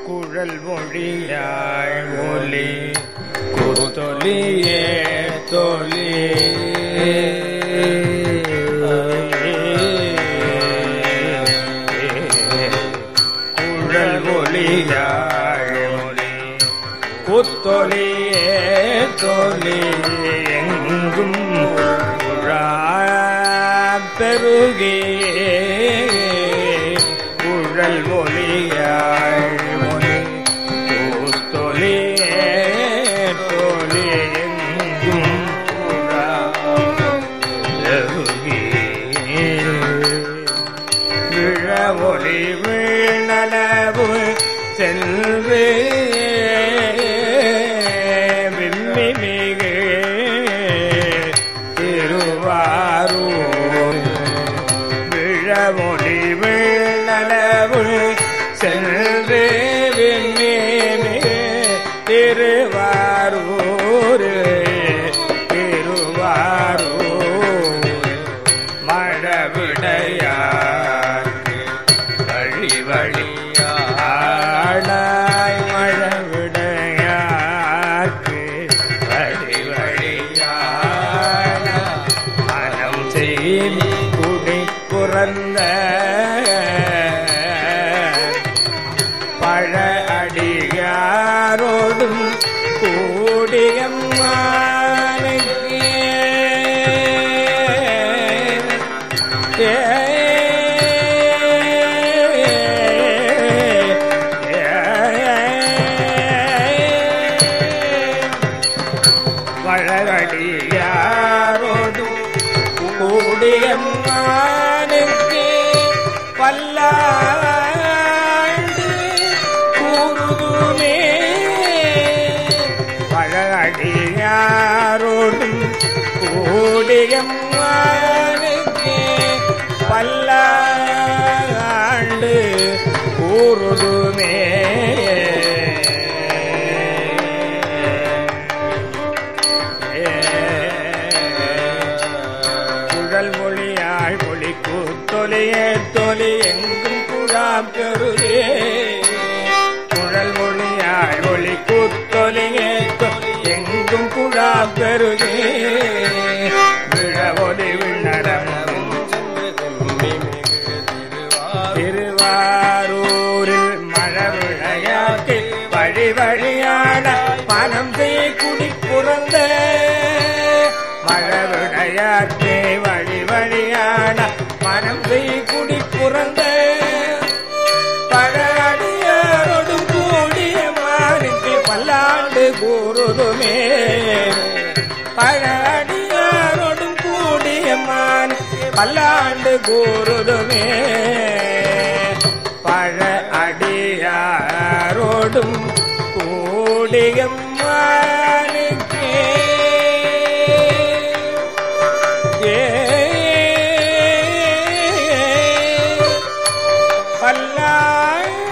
குழல் மொழியாய் ஒலி குருத்தொலியே தொலி குழல் மொழியாய் ஒலி குத்தொலியே தொலி எங்கும் குழா பெருகியே குழல் மொழியாய் மொழி கூத்தொலியே தொலி எங்கும் குழா பெருகியே விழவொளி வீணளவு செல்வே விம்மி மிகு திருவாரூர் விழவொளி வீணளவு செல்வே விம்மி மிகு திருவாரூர் திருவாரூர் மழவிடையார்க்கு வழி வழியாளாய் மழவிடையார்க்கு வழி வழியாளாய் மனம் செய் குடி புறந்த பழ அடியாரோடும் கூடியம்மானுக்கே வழகடியாரோடும் கூடியம்மானுக்கு பல்லாண்டு கூறுதுமே வழகடியாரோடும் கூடியம்மானுக்கு பல்லாண்டு கூறுதுமே குழல் மொழியாய் மொழி கூத்தொலியே தொலி எங்கும் குழாம் பெருதே குழல் மொழியாய் மொழி கூத்தொலியே தொலி எங்கும் குழாம் பெருதே விழவொலி விண்ணரம் திருவாரூரில் மழவிழையாக்கு வழி வழியான மனம் செய் குடி புறந்த மழவிழையாக்கே வழி வழியான மனம் செய் குடி புறந்த பழடியாரோடும் கூடிய மானுக்கு பல்லாண்டு கூறுதுமே பழடியாரோடும் கூடிய மான் பல்லாண்டு கூறுதுமே பழ அடியாரோடும் கூடிய மானுக்கே ஏ பல்லாண்டு